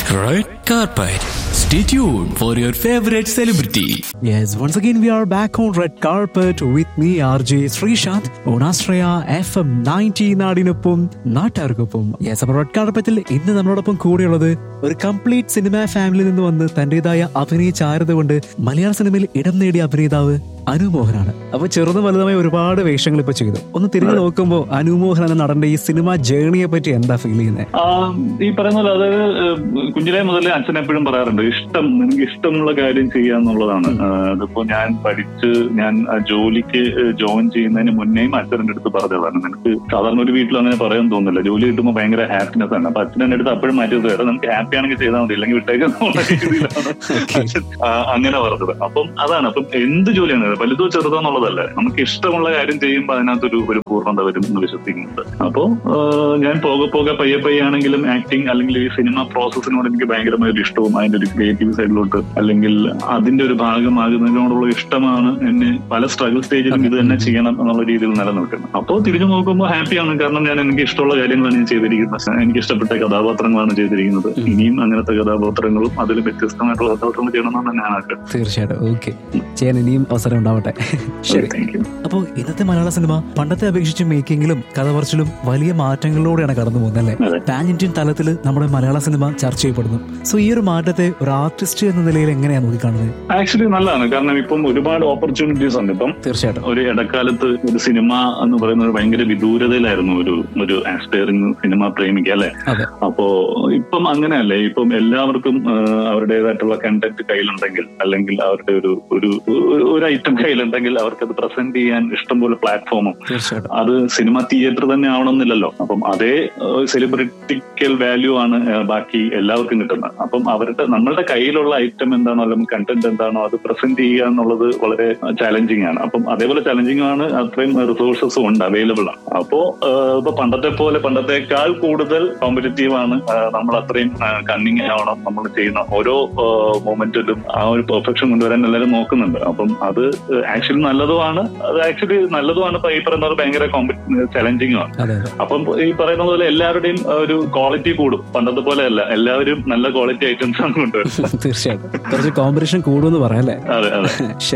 Red carpet. Stay tuned for your favorite celebrity. Yes, once again we are back on red carpet with me RJ Sreesanth on Astraya FM 90 നാടിനൊപ്പം നാട്ടുകാർക്കൊപ്പം yes അപ്പോൾ red കാർപ്പറ്റിൽ ഇന്ന് നമ്മളോടൊപ്പം കൂടെയുള്ളത് ഒരു complete cinema ഫാമിലിയിൽ നിന്ന് വന്ന് തന്റേതായ അഭിനയ ചാരുത കൊണ്ട് മലയാള സിനിമയിൽ ഇടം നേടിയ അഭിനേതാവ് അനുമോഹനാണ് അപ്പൊ ചെറുതും വലുതുമായ ഒരുപാട് വേഷങ്ങൾ ഇപ്പൊ ചെയ്തു ഒന്ന് തിരിഞ്ഞു നോക്കുമ്പോൾ അനുമോഹൻ എന്ന നടന്റെ ഈ സിനിമ ജേണിയെ പറ്റി എന്താ ഫീൽ ചെയ്യുന്നത് ആ, ഈ പറയുന്ന പോലെ അതായത് ഏഹ്, കുഞ്ഞിലേ മുതലേ അച്ഛൻ എപ്പോഴും പറയാറുണ്ട് ഇഷ്ടം നിനക്ക് ഇഷ്ടമുള്ള കാര്യം ചെയ്യുക എന്നുള്ളതാണ് ആ, അതിപ്പോ ഞാൻ പഠിച്ച് ഞാൻ ആ ജോലിക്ക് ജോയിൻ ചെയ്യുന്നതിന് മുന്നേയും അച്ഛൻ എൻ്റെ അടുത്ത് പറഞ്ഞതാണ് നിനക്ക് സാധാരണ ഒരു വീട്ടിൽ അങ്ങനെ പറയാൻ തോന്നുന്നില്ല ജോലി കിട്ടുമ്പോൾ ഭയങ്കര ഹാപ്പിനെസ് ആണ് അപ്പൊ അച്ഛൻ എൻ്റെ അടുത്ത് അപ്പോഴും മാറ്റി വെച്ചത് നമുക്ക് ഹാപ്പി ആണെങ്കിൽ ചെയ്താൽ മതി ഇല്ലെങ്കിൽ വിട്ടേക്കെന്നുള്ള രീതിയിലാണ് അച്ഛൻ ആ, അങ്ങനെ പറഞ്ഞത് അപ്പം അതാണ് അപ്പം എന്ത് ജോലിയാണ് വലുതോ ചെറുതോ എന്നുള്ളതല്ല നമുക്ക് ഇഷ്ടമുള്ള കാര്യം ചെയ്യുമ്പോൾ അതിനകത്തൊരു ഒരു പൂർണ്ണത വരും എന്ന് വിശ്വസിക്കുന്നുണ്ട് അപ്പോ ആഹ് ഞാൻ പോകെ പോകെ പയ്യെ പയ്യെ ആണെങ്കിലും ആക്ടിങ് അല്ലെങ്കിൽ ഈ സിനിമ പ്രോസസ്സിനോട് എനിക്ക് ഭയങ്കരമായ ഒരു ഇഷ്ടവും അതിന്റെ ഒരു ക്രിയേറ്റീവ് സൈഡിലോട്ട് അല്ലെങ്കിൽ അതിന്റെ ഒരു ഭാഗമാകുന്നതിനോടുള്ള ഇഷ്ടമാണ് എന്നെ പല സ്ട്രഗിൾ സ്റ്റേജിലും ഇത് തന്നെ ചെയ്യണം എന്നുള്ള രീതിയിൽ നിലനിൽക്കുന്നത് അപ്പോൾ തിരിഞ്ഞു നോക്കുമ്പോൾ ഹാപ്പിയാണ് കാരണം ഞാൻ എനിക്ക് ഇഷ്ടമുള്ള കാര്യങ്ങളാണ് ഞാൻ ചെയ്തിരിക്കുന്നത് എനിക്ക് ഇഷ്ടപ്പെട്ട കഥാപാത്രങ്ങളാണ് ചെയ്തിരിക്കുന്നത് ഇനിയും അങ്ങനത്തെ കഥാപാത്രങ്ങളും അതിൽ വ്യത്യസ്തമായിട്ടുള്ള കഥാപാത്രങ്ങൾ ചെയ്യണമെന്നാണ് ഞാൻ ആഗ്രഹം തീർച്ചയായിട്ടും ഓക്കെ ചെയ്യാൻ ഇനിയും അവസരം ഉണ്ടാവട്ടെ ശരി താങ്ക് യു അപ്പോൾ ഇന്നത്തെ മലയാള സിനിമ പണ്ടത്തെ അപേക്ഷിച്ച് മേക്കിങ്ങിലും കഥ പറച്ചിലും വലിയ മാറ്റങ്ങളിലൂടെയാണ് കടന്നു പോകുന്നത് അല്ലേ അതെ. പാൻ ഇന്ത്യൻ തലത്തിൽ നമ്മുടെ മലയാള സിനിമ ചർച്ച ചെയ്യപ്പെടുന്നു സോ ഈ ഒരു മാറ്റത്തെ ഒരു ആർട്ടിസ്റ്റ് എന്ന നിലയിൽ എങ്ങനെയാണ് നോക്കിക്കാണുന്നത് ആക്ച്വലി നല്ലതാണ് കാരണം ഇപ്പം ഒരുപാട് ഓപ്പർച്യൂണിറ്റീസ് ഉണ്ട് ഇപ്പം തീർച്ചയായിട്ടും ഒരു ഇടക്കാലത്ത് ഒരു സിനിമ എന്ന് പറയുന്നത് ഭയങ്കര വിദൂരതയിലായിരുന്നു ഒരു ഒരു ആസ്പയറിംഗ് സിനിമ പ്രേമിക അല്ലെ അതെ അപ്പോ ഇപ്പം അങ്ങനെയല്ലേ ഇപ്പം എല്ലാവർക്കും ആ, അവരുടേതായിട്ടുള്ള കണ്ടന്റ് കയ്യിലുണ്ടെങ്കിൽ അല്ലെങ്കിൽ അവരുടെ ഒരു ഒരു ഒരു ഐറ്റം കയ്യിലുണ്ടെങ്കിൽ അവർക്കത് പ്രസന്റ് ചെയ്യാൻ ഇഷ്ടംപോലെ പ്ലാറ്റ്ഫോമും തീർച്ചയായിട്ടും അത് സിനിമ തിയേറ്റർ തന്നെ ആവണമെന്നില്ലല്ലോ അപ്പം അതേ സെലിബ്രിറ്റിക്കൽ വാല്യൂ ആണ് ആ, ബാക്കി എല്ലാവർക്കും കിട്ടുന്നത് അപ്പം അവരുടെ നമ്മളുടെ കയ്യിലുള്ള ഐറ്റം എന്താണോ അല്ലെങ്കിൽ കണ്ടന്റ് എന്താണോ അത് പ്രസന്റ് ചെയ്യുക എന്നുള്ളത് വളരെ ചാലഞ്ചിങ് ആണ് അപ്പം അതേപോലെ ചാലഞ്ചിങ് ആണ് അത്രയും റിസോഴ്സസും ഉണ്ട് അവൈലബിൾ ആണ് അപ്പോ ആ, ഇപ്പൊ പണ്ടത്തെ പോലെ പണ്ടത്തെക്കാൾ കൂടുതൽ കോമ്പറ്റീവ് ആണ് ആ, നമ്മൾ അത്രയും കണ്ണിങ് ആവണം നമ്മൾ ചെയ്യുന്ന ഓരോ മൊമെന്റിലും ആ ഒരു പെർഫെക്ഷൻ കൊണ്ടുവരാൻ എല്ലാവരും നോക്കുന്നുണ്ട് അപ്പം അത് ആക്ച്വലി നല്ലതുമാണ് അത് ആക്ച്വലി നല്ലതുമാണ് ഇപ്പൊ ഈ പറയുന്ന പോലെ ഭയങ്കര ചലഞ്ചിങ്ങും ആണ് അതെ അതെ അപ്പം ഈ പറയുന്ന പോലെ എല്ലാവരുടെയും ഒരു ക്വാളിറ്റി കൂടും പണ്ടത്തെ പോലെ അല്ല എല്ലാവരും നല്ല ക്വാളിറ്റി ഐറ്റംസ് ആണ് കൊണ്ടുവരുന്നത് തീർച്ചയായിട്ടും കുറച്ച് കോമ്പറ്റീഷൻ കൂടുമെന്ന് പറയാം അല്ലേ അതെ അതെ ശരി